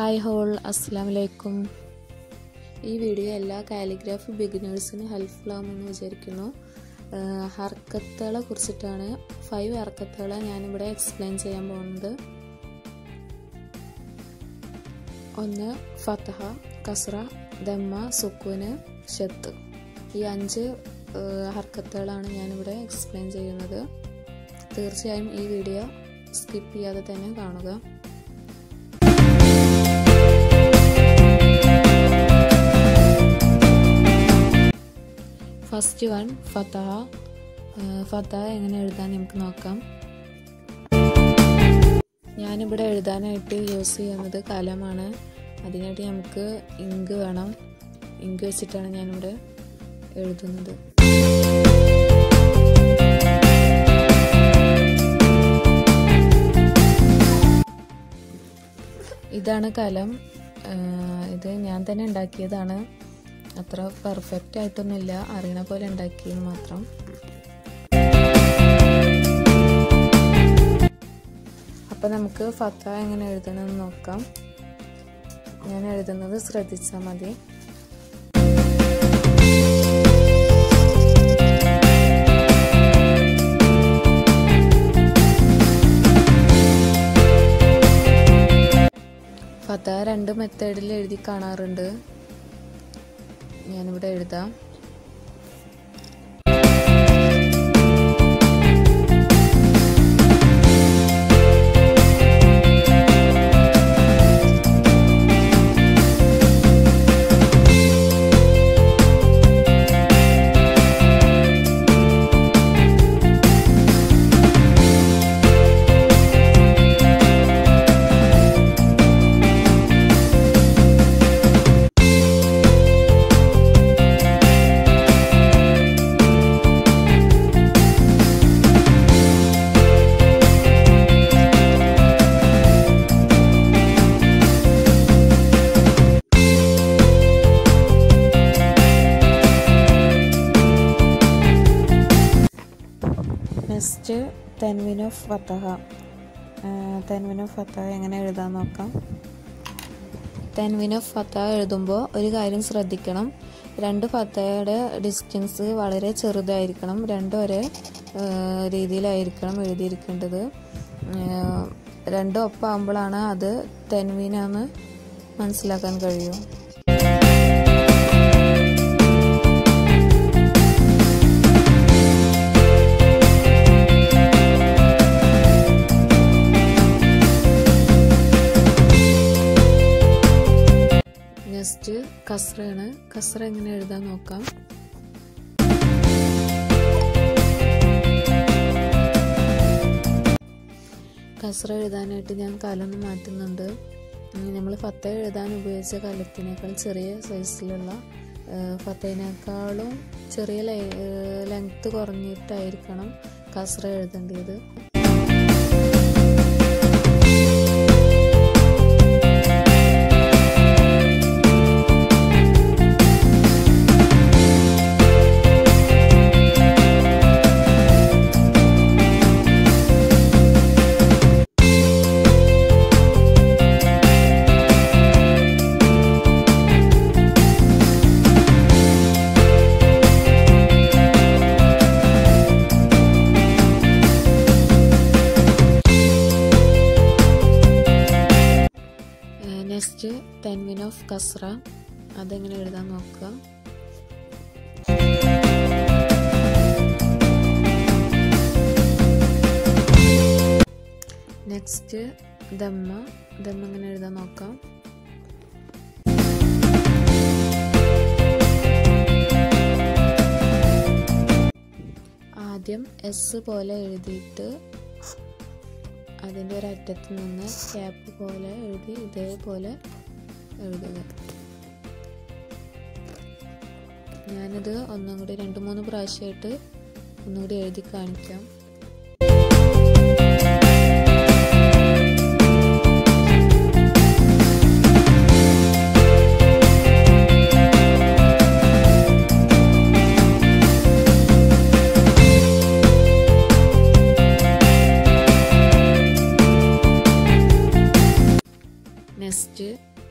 hi whole അസ്സാം വലൈക്കും ഈ വീഡിയോ എല്ലാ കാലിഗ്രാഫി ബിഗിനേഴ്സിന് ഹെൽപ്ഫുൾ ആകുമെന്ന് വിചാരിക്കുന്നു ഹർക്കത്തുകളെ കുറിച്ചിട്ടാണ് ഫൈവ് ഹർക്കത്തുകളെ ഞാനിവിടെ എക്സ്പ്ലെയിൻ ചെയ്യാൻ പോകുന്നത് ഒന്ന് ഫതഹ കസ്ര ദമ്മ സുക്കൂന് ഷെത്ത് ഈ അഞ്ച് ഹർക്കത്തുകളാണ് ഞാനിവിടെ എക്സ്പ്ലെയിൻ ചെയ്യുന്നത് തീർച്ചയായും ഈ വീഡിയോ സ്കിപ്പ് ചെയ്യാതെ തന്നെ കാണുക ഫസ്റ്റ് വൺ ഫതഹ ഫതഹ എങ്ങനെ എഴുതാൻ നമുക്ക് നോക്കാം ഞാനിവിടെ എഴുതാനായിട്ട് യൂസ് ചെയ്യുന്നത് കലമാണ് അതിനായിട്ട് നമുക്ക് ഇങ്ക് വേണം ഇങ്ക് വെച്ചിട്ടാണ് ഞാനിവിടെ എഴുതുന്നത് ഇതാണ് കലം ഇത് ഞാൻ തന്നെ ഉണ്ടാക്കിയതാണ് അത്ര പെർഫെക്റ്റ് ആയിട്ടൊന്നുമില്ല അറിയണ പോലെ ഉണ്ടാക്കിയെന്ന് മാത്രം അപ്പം നമുക്ക് ഫത്ത എങ്ങനെ എഴുതണമെന്ന് നോക്കാം ഞാൻ എഴുതുന്നത് ശ്രദ്ധിച്ചാൽ മതി ഫത്ത രണ്ട് മെത്തേഡിൽ എഴുതി കാണാറുണ്ട് ഞാനിവിടെ എഴുതാം നെക്സ്റ്റ് തെൻവിൻ ഓഫ് ഫത്തഹ തെൻവിൻ ഓഫ് ഫത്തഹ എങ്ങനെ എഴുതാൻ നോക്കാം തെൻവിൻ ഓഫ് ഫത്തഹ എഴുതുമ്പോൾ ഒരു കാര്യം ശ്രദ്ധിക്കണം രണ്ട് ഫത്തയുടെ ഡിസ്റ്റൻസ് വളരെ ചെറുതായിരിക്കണം രണ്ടും ഒരേ രീതിയിലായിരിക്കണം എഴുതിയിരിക്കേണ്ടത് രണ്ടും ഒപ്പാകുമ്പോഴാണ് അത് തെൻവിനാന്ന് മനസ്സിലാക്കാൻ കഴിയും നെക്സ്റ്റ് കസ്രയാണ് കസ്ര എങ്ങനെ എഴുതാൻ നോക്കാം കസ്ര എഴുതാനായിട്ട് ഞാൻ കലൊന്ന് മാറ്റുന്നുണ്ട് നമ്മൾ ഫത്ത എഴുതാൻ ഉപയോഗിച്ച കലത്തിനേക്കാൾ ചെറിയ സൈസിലുള്ള ഫത്തയിനേക്കാളും ചെറിയ ലെങ്ത്ത് കുറഞ്ഞിട്ടായിരിക്കണം കസ്ര എഴുതേണ്ടത് നെക്സ്റ്റ് തെൻവിൻ ഓഫ് കസ്ര അതെങ്ങനെ എഴുതാൻ നോക്കുക നെക്സ്റ്റ് ദമ്മ ദമ്മ എങ്ങനെ എഴുതാൻ നോക്കാം ആദ്യം എസ് പോലെ എഴുതിയിട്ട് അതിൻ്റെ ഒരറ്റത്ത് നിന്ന് ക്യാപ്പ് പോലെ എഴുതി ഇതേപോലെ എഴുതുക ഞാനിത് ഒന്നും കൂടി രണ്ട് മൂന്ന് പ്രാവശ്യമായിട്ട് ഒന്നും കൂടി എഴുതി കാണിക്കാം നെക്സ്റ്റ്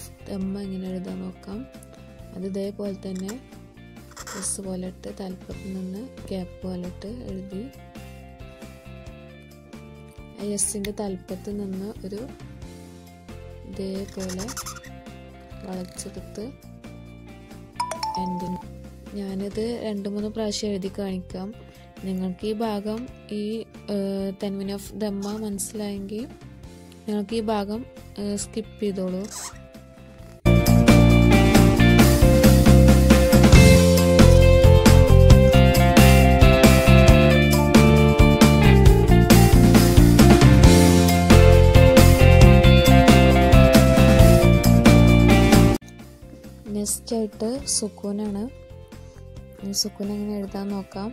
ഓഫ് ദമ്മ എങ്ങനെ എഴുതാൻ നോക്കാം അത് ഇതേപോലെ തന്നെ എസ് പോലെ ഇട്ട് തലപ്പത്തിൽ നിന്ന് ക്യാപ്പ് പോലെ ഇട്ട് എഴുതി എസിൻ്റെ തലപ്പത്ത് നിന്ന് ഒരു ഇതേപോലെ വളച്ചെടുത്ത് എൻഡിന് ഞാനിത് രണ്ട് മൂന്ന് പ്രാവശ്യം എഴുതി കാണിക്കാം നിങ്ങൾക്ക് ഈ ഭാഗം ഈ തെൻവിൻ ഓഫ് ദമ്മ മനസ്സിലായെങ്കിൽ നിങ്ങൾക്ക് ഈ ഭാഗം സ്കിപ്പ് ചെയ്തോളൂ നെക്സ്റ്റ് ആയിട്ട് സുക്കൂനാണ് സുക്കൂൻ എങ്ങനെ എഴുതാൻ നോക്കാം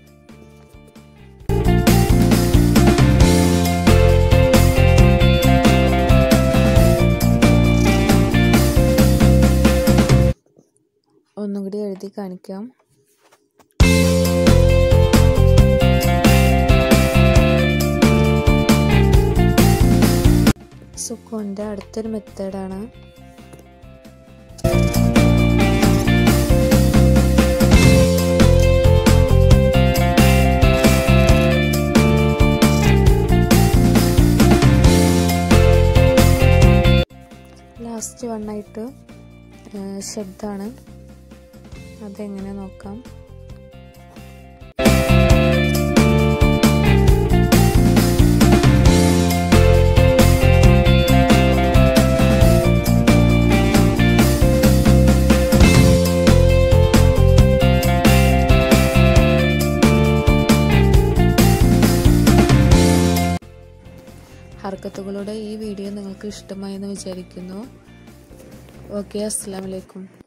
ഒന്നും കൂടി എഴുതി കാണിക്കാം സുക്കൂൻ്റെ അടുത്തൊരു മെത്തേഡാണ് ലാസ്റ്റ് വണ്ണായിട്ട് ശബ്ദമാണ് അതെങ്ങനെ നോക്കാം ഹർക്കത്തുകളുടെ ഈ വീഡിയോ നിങ്ങൾക്ക് ഇഷ്ടമായെന്ന് വിചാരിക്കുന്നു ഓക്കെ അസ്സാം വലൈക്കും